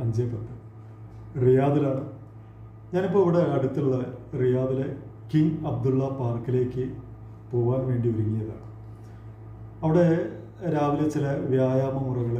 അഞ്ച് പത്ത് റിയാദിലാണ് ഞാനിപ്പോൾ ഇവിടെ അടുത്തുള്ള റിയാദിലെ കിങ് അബ്ദുള്ള പാർക്കിലേക്ക് പോകാൻ വേണ്ടി ഒരുങ്ങിയതാണ് അവിടെ രാവിലെ ചില വ്യായാമ മുറകൾ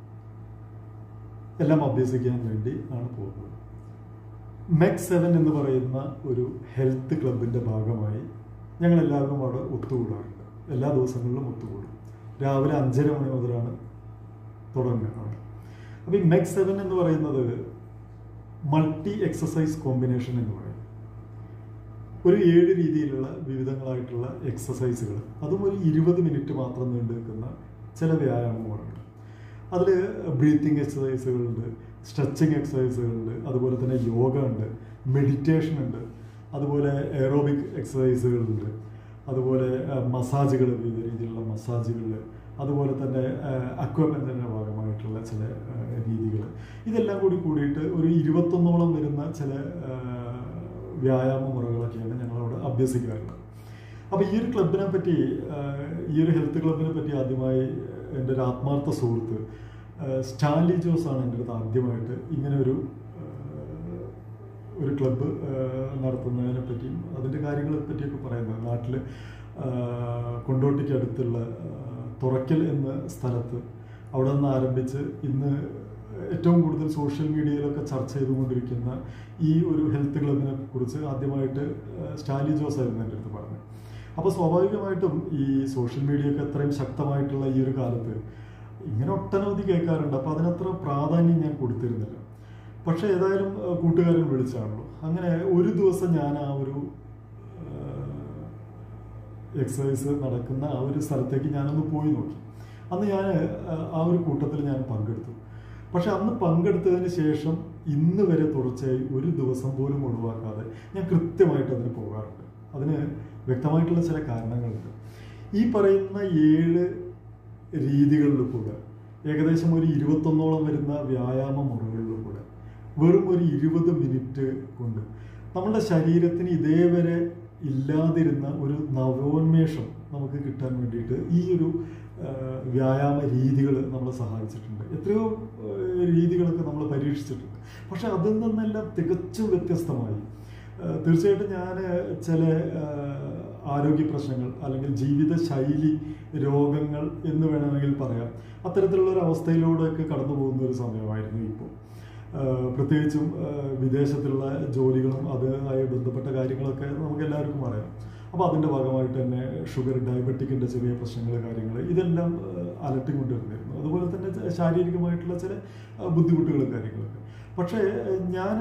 എല്ലാം അഭ്യസിക്കാൻ വേണ്ടി ആണ് പോകുന്നത് മെക് സെവൻ എന്ന് പറയുന്ന ഒരു ഹെൽത്ത് ക്ലബിൻ്റെ ഭാഗമായി ഞങ്ങൾ എല്ലാവരും അവിടെ ഒത്തുകൂടാറുണ്ട് എല്ലാ ദിവസങ്ങളിലും ഒത്തുകൂടും രാവിലെ അഞ്ചര മണി മുതലാണ് തുടങ്ങുക അവിടെ അപ്പോൾ ഈ മെക് സെവൻ എന്ന് പറയുന്നത് മൾട്ടി എക്സസൈസ് കോമ്പിനേഷൻ എന്ന് പറയും ഒരു ഏഴ് രീതിയിലുള്ള വിവിധങ്ങളായിട്ടുള്ള എക്സസൈസുകൾ അതും ഒരു ഇരുപത് മിനിറ്റ് മാത്രം നീണ്ടു നിൽക്കുന്ന ചില വ്യായാമങ്ങളുണ്ട് അതിൽ ബ്രീത്തിങ് എക്സസൈസുകളുണ്ട് സ്ട്രെച്ചിങ് എക്സസൈസുകളുണ്ട് അതുപോലെ തന്നെ യോഗ ഉണ്ട് മെഡിറ്റേഷൻ ഉണ്ട് അതുപോലെ എയറോബിക് എക്സസൈസുകളുണ്ട് അതുപോലെ മസാജുകൾ വിവിധ രീതിയിലുള്ള മസാജുകൾ അതുപോലെ തന്നെ അക്വപഞ്ചറിൻ്റെ ഭാഗമായിട്ടുള്ള ചില രീതികൾ ഇതെല്ലാം കൂടി കൂടിയിട്ട് ഒരു ഇരുപത്തൊന്നോളം വരുന്ന ചില ആ, വ്യായാമ മുറകളൊക്കെയാണ് ഞങ്ങളവിടെ അഭ്യസിക്കാറുള്ളത് അപ്പോൾ ഈ ഒരു ക്ലബിനെ പറ്റി ആ, ഈ ഒരു ഹെൽത്ത് ക്ലബിനെ പറ്റി ആദ്യമായി എൻ്റെ ഒരു ആത്മാർത്ഥ സുഹൃത്ത് ആ, സ്റ്റാൻലി ജോസ് ആണ് എൻ്റെ അടുത്ത് ആദ്യമായിട്ട് ഇങ്ങനെ ഒരു ആ, ഒരു ക്ലബ്ബ് നടത്തുന്നതിനെ പറ്റിയും അതിൻ്റെ കാര്യങ്ങളെ പറ്റിയൊക്കെ പറയുന്നത് നാട്ടിൽ കൊണ്ടോട്ടിക്ക് അടുത്തുള്ള ആ, തുറക്കൽ എന്ന സ്ഥലത്ത് അവിടെ നിന്ന് ആരംഭിച്ച് ഇന്ന് ഏറ്റവും കൂടുതൽ സോഷ്യൽ മീഡിയയിലൊക്കെ ചർച്ച ചെയ്തുകൊണ്ടിരിക്കുന്ന ഈ ഒരു ഹെൽത്ത് ക്ലബിനെ കുറിച്ച് ആദ്യമായിട്ട് ആ, സ്റ്റാലി ജോസ് ആയിരുന്നു എൻ്റെ അടുത്ത് പറഞ്ഞത് അപ്പോൾ സ്വാഭാവികമായിട്ടും ഈ സോഷ്യൽ മീഡിയ ഒക്കെ അത്രയും ശക്തമായിട്ടുള്ള ഈ ഒരു കാലത്ത് ഇങ്ങനെ ഒട്ടനവധി കേൾക്കാറുണ്ട് അപ്പോൾ അതിനത്ര പ്രാധാന്യം ഞാൻ കൊടുത്തിരുന്നില്ല പക്ഷേ ഏതായാലും ആ, കൂട്ടുകാരൻ വിളിച്ചാണല്ലോ അങ്ങനെ ഒരു ദിവസം ഞാൻ ആ ഒരു എക്സസൈസ് നടക്കുന്ന ആ ഒരു സ്ഥലത്തേക്ക് ഞാനൊന്ന് പോയി നോക്കി അന്ന് ഞാൻ ആ ഒരു കൂട്ടത്തിൽ ഞാൻ പങ്കെടുത്തു പക്ഷെ അന്ന് പങ്കെടുത്തതിന് ശേഷം ഇന്ന് വരെ തുടർച്ചയായി ഒരു ദിവസം പോലും ഒഴിവാക്കാതെ ഞാൻ കൃത്യമായിട്ട് അതിന് പോകാറുണ്ട് അതിന് വ്യക്തമായിട്ടുള്ള ചില കാരണങ്ങളുണ്ട് ഈ പറയുന്ന ഏഴ് രീതികളിൽ കൂടെ ഏകദേശം ഒരു ഇരുപത്തൊന്നോളം വരുന്ന വ്യായാമ മുറകളിൽ കൂടെ വെറും ഒരു ഇരുപത് മിനിറ്റ് കൊണ്ട് നമ്മുടെ ശരീരത്തിന് ഇതേവരെ ഇല്ലാതിരുന്ന ഒരു നവോന്മേഷം നമുക്ക് കിട്ടാൻ വേണ്ടിയിട്ട് ഈ ഒരു ആ, വ്യായാമ രീതികൾ നമ്മളെ സഹായിച്ചിട്ടുണ്ട് എത്രയോ ആ, രീതികളൊക്കെ നമ്മൾ പരീക്ഷിച്ചിട്ടുണ്ട് പക്ഷെ അതിൽ നിന്നെല്ലാം തികച്ചും വ്യത്യസ്തമായി ആ, തീർച്ചയായിട്ടും ഞാൻ ചില ആ, ആരോഗ്യ പ്രശ്നങ്ങൾ അല്ലെങ്കിൽ ജീവിത ശൈലി രോഗങ്ങൾ എന്ന് വേണമെങ്കിൽ പറയാം അത്തരത്തിലുള്ള ഒരു അവസ്ഥയിലൂടെയൊക്കെ കടന്നു പോകുന്ന ഒരു സമയമായിരുന്നു ഇപ്പോൾ ആഹ് പ്രത്യേകിച്ചും ആഹ് വിദേശത്തുള്ള ജോലികളും അതുമായി ബന്ധപ്പെട്ട കാര്യങ്ങളൊക്കെ നമുക്ക് എല്ലാവർക്കും അറിയാം അപ്പോൾ അതിൻ്റെ ഭാഗമായിട്ട് തന്നെ ഷുഗർ ഡയബറ്റിക്കിൻ്റെ ചെറിയ പ്രശ്നങ്ങൾ കാര്യങ്ങൾ ഇതെല്ലാം ആഹ് അലട്ടിക്കൊണ്ടിരുന്നിരുന്നു അതുപോലെ തന്നെ ച- ശാരീരികമായിട്ടുള്ള ചില ആഹ് ബുദ്ധിമുട്ടുകളും കാര്യങ്ങളൊക്കെ പക്ഷേ ഞാൻ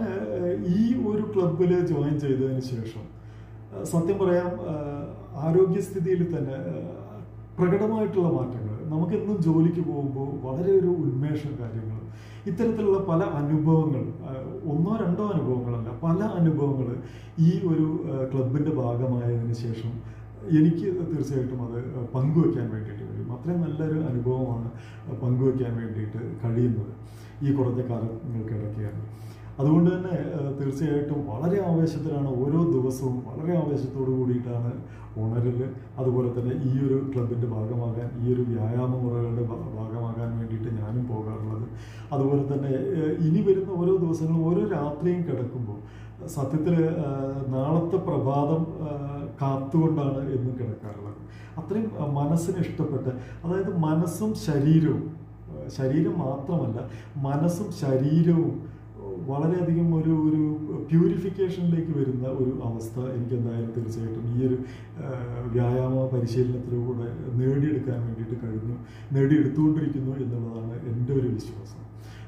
ഈ ഒരു ക്ലബിൽ ജോയിൻ ചെയ്തതിന് ശേഷം ആഹ് സത്യം പറയാം ആഹ് ആരോഗ്യസ്ഥിതിയിൽ തന്നെ ആഹ് പ്രകടമായിട്ടുള്ള മാറ്റങ്ങൾ നമുക്കെന്നും ജോലിക്ക് പോകുമ്പോൾ വളരെ ഒരു ഉന്മേഷം കാര്യങ്ങൾ ഇത്തരത്തിലുള്ള പല അനുഭവങ്ങൾ ആ, ഒന്നോ രണ്ടോ അനുഭവങ്ങളല്ല പല അനുഭവങ്ങൾ ഈ ഒരു ക്ലബിൻ്റെ ഭാഗമായതിനു ശേഷം എനിക്ക് തീർച്ചയായിട്ടും അത് പങ്കുവെക്കാൻ വേണ്ടിയിട്ട് കഴിയും അത്രയും നല്ലൊരു അനുഭവമാണ് പങ്കുവെക്കാൻ വേണ്ടിയിട്ട് കഴിയുന്നത് ഈ കുറഞ്ഞ കാലങ്ങൾക്കിടയ്ക്കാണ് അതുകൊണ്ട് തന്നെ ആ, തീർച്ചയായിട്ടും വളരെ ആവേശത്തിലാണ് ഓരോ ദിവസവും വളരെ ആവേശത്തോടു കൂടിയിട്ടാണ് ഉണരൽ അതുപോലെ തന്നെ ഈ ഒരു ക്ലബിൻ്റെ ഭാഗമാകാൻ ഈ ഒരു വ്യായാമ മുറകളുടെ ഭാ- ഭാഗമാകാൻ വേണ്ടിയിട്ട് ഞാനും പോകാറുള്ളത് അതുപോലെ തന്നെ ഏഹ്, ഇനി വരുന്ന ഓരോ ദിവസങ്ങളും ഓരോ രാത്രിയും കിടക്കുമ്പോൾ സത്യത്തിൽ നാളത്തെ പ്രഭാതം ആ, കാത്തുകൊണ്ടാണ് എന്നും കിടക്കാറുള്ളത് അത്രയും ആ, മനസ്സിന് ഇഷ്ടപ്പെട്ട അതായത് മനസ്സും ശരീരവും ആ, ശരീരം മാത്രമല്ല മനസ്സും ശരീരവും വളരെയധികം ഒരു ഒരു പ്യൂരിഫിക്കേഷനിലേക്ക് വരുന്ന ഒരു അവസ്ഥ എനിക്ക് എന്തായാലും തീർച്ചയായിട്ടും ഈ ഒരു ആ, വ്യായാമ പരിശീലനത്തിലൂടെ നേടിയെടുക്കാൻ വേണ്ടിയിട്ട് കഴിഞ്ഞു നേടിയെടുത്തുകൊണ്ടിരിക്കുന്നു എന്നുള്ളതാണ് എൻ്റെ ഒരു വിശ്വാസം